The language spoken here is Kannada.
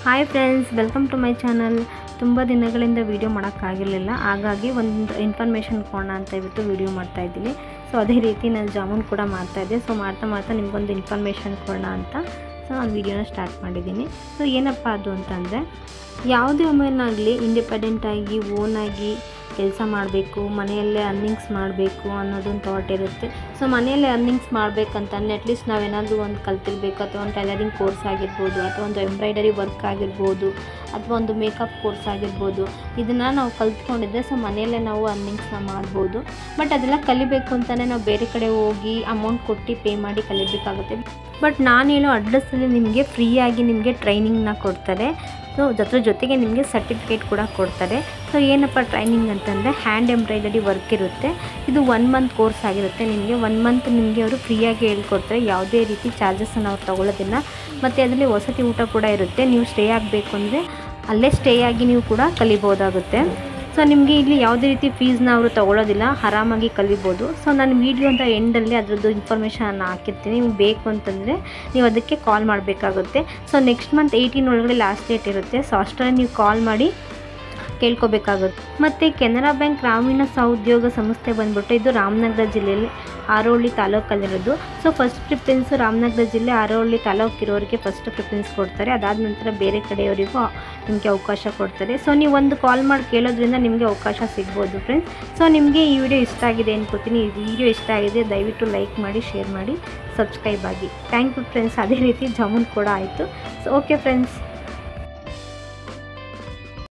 hi friends welcome to my channel ತುಂಬ ದಿನಗಳಿಂದ ವೀಡಿಯೋ ಮಾಡೋಕ್ಕಾಗಿರಲಿಲ್ಲ ಹಾಗಾಗಿ ಒಂದು ಇನ್ಫಾರ್ಮೇಷನ್ ಕೊಡೋಣ ಅಂತ ಹೇಳ್ಬಿಟ್ಟು ವೀಡಿಯೋ ಮಾಡ್ತಾಯಿದ್ದೀನಿ ಸೊ ಅದೇ ರೀತಿ ನಾನು ಜಾಮೂನ್ ಕೂಡ ಮಾಡ್ತಾಯಿದ್ದೆ ಸೊ ಮಾಡ್ತಾ ಮಾಡ್ತಾ ನಿಮ್ಗೊಂದು ಇನ್ಫಾರ್ಮೇಷನ್ ಕೊಡೋಣ ಅಂತ ಸೊ ನಾನು ವೀಡಿಯೋನ ಸ್ಟಾರ್ಟ್ ಮಾಡಿದ್ದೀನಿ ಸೊ ಏನಪ್ಪ ಅದು ಅಂತಂದರೆ ಯಾವುದೇ ವುಮೆನ್ನಾಗಲಿ ಇಂಡಿಪೆಂಡೆಂಟಾಗಿ ಓನಾಗಿ ಕೆಲಸ ಮಾಡಬೇಕು ಮನೆಯಲ್ಲೇ ಅರ್ನಿಂಗ್ಸ್ ಮಾಡಬೇಕು ಅನ್ನೋದೊಂದು ಥಾಟ್ ಇರುತ್ತೆ ಸೊ ಮನೆಯಲ್ಲೇ ಅರ್ನಿಂಗ್ಸ್ ಮಾಡಬೇಕಂತಂದ್ರೆ ಅಟ್ಲೀಸ್ಟ್ ನಾವೇನಾದರೂ ಒಂದು ಕಲ್ತಿರ್ಬೇಕು ಅಥವಾ ಒಂದು ಟೈಲರಿಂಗ್ ಕೋರ್ಸ್ ಆಗಿರ್ಬೋದು ಅಥವಾ ಒಂದು ಎಂಬ್ರಾಯ್ಡರಿ ವರ್ಕ್ ಆಗಿರ್ಬೋದು ಅಥವಾ ಒಂದು ಮೇಕಪ್ ಕೋರ್ಸ್ ಆಗಿರ್ಬೋದು ಇದನ್ನು ನಾವು ಕಲ್ತ್ಕೊಂಡಿದ್ರೆ ಸೊ ಮನೆಯಲ್ಲೇ ನಾವು ಅರ್ನಿಂಗ್ಸ್ನ ಮಾಡ್ಬೋದು ಬಟ್ ಅದೆಲ್ಲ ಕಲಿಬೇಕು ಅಂತಲೇ ನಾವು ಬೇರೆ ಕಡೆ ಹೋಗಿ ಅಮೌಂಟ್ ಕೊಟ್ಟು ಪೇ ಮಾಡಿ ಕಲಿಬೇಕಾಗುತ್ತೆ ಬಟ್ ನಾನು ಹೇಳೋ ಅಡ್ರೆಸ್ಸಲ್ಲಿ ನಿಮಗೆ ಫ್ರೀಯಾಗಿ ನಿಮಗೆ ಟ್ರೈನಿಂಗ್ನ ಕೊಡ್ತಾರೆ ಸೊ ಅದ್ರ ಜೊತೆಗೆ ನಿಮಗೆ ಸರ್ಟಿಫಿಕೇಟ್ ಕೂಡ ಕೊಡ್ತಾರೆ ಸೊ ಏನಪ್ಪ ಟ್ರೈನಿಂಗ್ ಅಂತಂದರೆ ಹ್ಯಾಂಡ್ ಎಂಬ್ರಾಯ್ಡರಿ ವರ್ಕ್ ಇರುತ್ತೆ ಇದು ಒನ್ ಮಂತ್ ಕೋರ್ಸ್ ಆಗಿರುತ್ತೆ ನಿಮಗೆ ಒನ್ ಮಂತ್ ನಿಮಗೆ ಅವರು ಫ್ರೀಯಾಗಿ ಹೇಳ್ಕೊಡ್ತಾರೆ ಯಾವುದೇ ರೀತಿ ಚಾರ್ಜಸ್ಸನ್ನು ಅವ್ರು ತೊಗೊಳ್ಳೋದಿಲ್ಲ ಮತ್ತು ಅದರಲ್ಲಿ ವಸತಿ ಊಟ ಕೂಡ ಇರುತ್ತೆ ನೀವು ಸ್ಟೇ ಆಗಬೇಕು ಅಂದರೆ ಅಲ್ಲೇ ಸ್ಟೇ ಆಗಿ ನೀವು ಕೂಡ ಕಲಿಬೋದಾಗುತ್ತೆ ಸೊ ನಿಮಗೆ ಇಲ್ಲಿ ಯಾವುದೇ ರೀತಿ ಫೀಸ್ನ ಅವರು ತೊಗೊಳ್ಳೋದಿಲ್ಲ ಆರಾಮಾಗಿ ಕಲಿಬೋದು ಸೊ ನಾನು ವೀಡಿಯೋ ಅಂತ ಎಂಡಲ್ಲಿ ಅದರದ್ದು ಇನ್ಫಾರ್ಮೇಷನ್ ಹಾಕಿರ್ತೀನಿ ನಿಮ್ಗೆ ಬೇಕು ಅಂತಂದರೆ ನೀವು ಅದಕ್ಕೆ ಕಾಲ್ ಮಾಡಬೇಕಾಗುತ್ತೆ ಸೊ ನೆಕ್ಸ್ಟ್ ಮಂತ್ ಏಯ್ಟೀನ್ ಒಳಗಡೆ ಲಾಸ್ಟ್ ಡೇಟ್ ಇರುತ್ತೆ ಸೊ ಅಷ್ಟರಲ್ಲಿ ನೀವು ಕಾಲ್ ಮಾಡಿ ಕೇಳ್ಕೊಬೇಕಾಗುತ್ತೆ ಮತ್ತು ಕೆನರಾ ಬ್ಯಾಂಕ್ ಗ್ರಾಮೀಣ ಸಹೋದ್ಯೋಗ ಸಂಸ್ಥೆ ಬಂದ್ಬಿಟ್ಟು ಇದು ರಾಮನಗರ ಜಿಲ್ಲೆಯಲ್ಲಿ ಆರೋಹಳ್ಳಿ ತಾಲೂಕಲ್ಲಿರೋದು ಸೊ ಫಸ್ಟ್ ಪ್ರಿಫರೆನ್ಸು ರಾಮನಗರ ಜಿಲ್ಲೆ ಆರೋಹಳ್ಳಿ ತಾಲೂಕು ಇರೋರಿಗೆ ಫಸ್ಟ್ ಪ್ರಿಫರೆನ್ಸ್ ಕೊಡ್ತಾರೆ ಅದಾದ ನಂತರ ಬೇರೆ ಕಡೆಯವರಿಗೂ ನಿಮಗೆ ಅವಕಾಶ ಕೊಡ್ತಾರೆ ಸೊ ನೀವು ಒಂದು ಕಾಲ್ ಮಾಡಿ ಕೇಳೋದ್ರಿಂದ ನಿಮಗೆ ಅವಕಾಶ ಸಿಗ್ಬೋದು ಫ್ರೆಂಡ್ಸ್ ಸೊ ನಿಮಗೆ ಈ ವಿಡಿಯೋ ಇಷ್ಟ ಆಗಿದೆ ಅನ್ಕೋತೀನಿ ಈ ವಿಡಿಯೋ ಇಷ್ಟ ಆಗಿದೆ ದಯವಿಟ್ಟು ಲೈಕ್ ಮಾಡಿ ಶೇರ್ ಮಾಡಿ ಸಬ್ಸ್ಕ್ರೈಬ್ ಆಗಿ ಥ್ಯಾಂಕ್ ಯು ಫ್ರೆಂಡ್ಸ್ ಅದೇ ರೀತಿ ಜಾಮೂನ್ ಕೂಡ ಆಯಿತು ಸೊ ಓಕೆ ಫ್ರೆಂಡ್ಸ್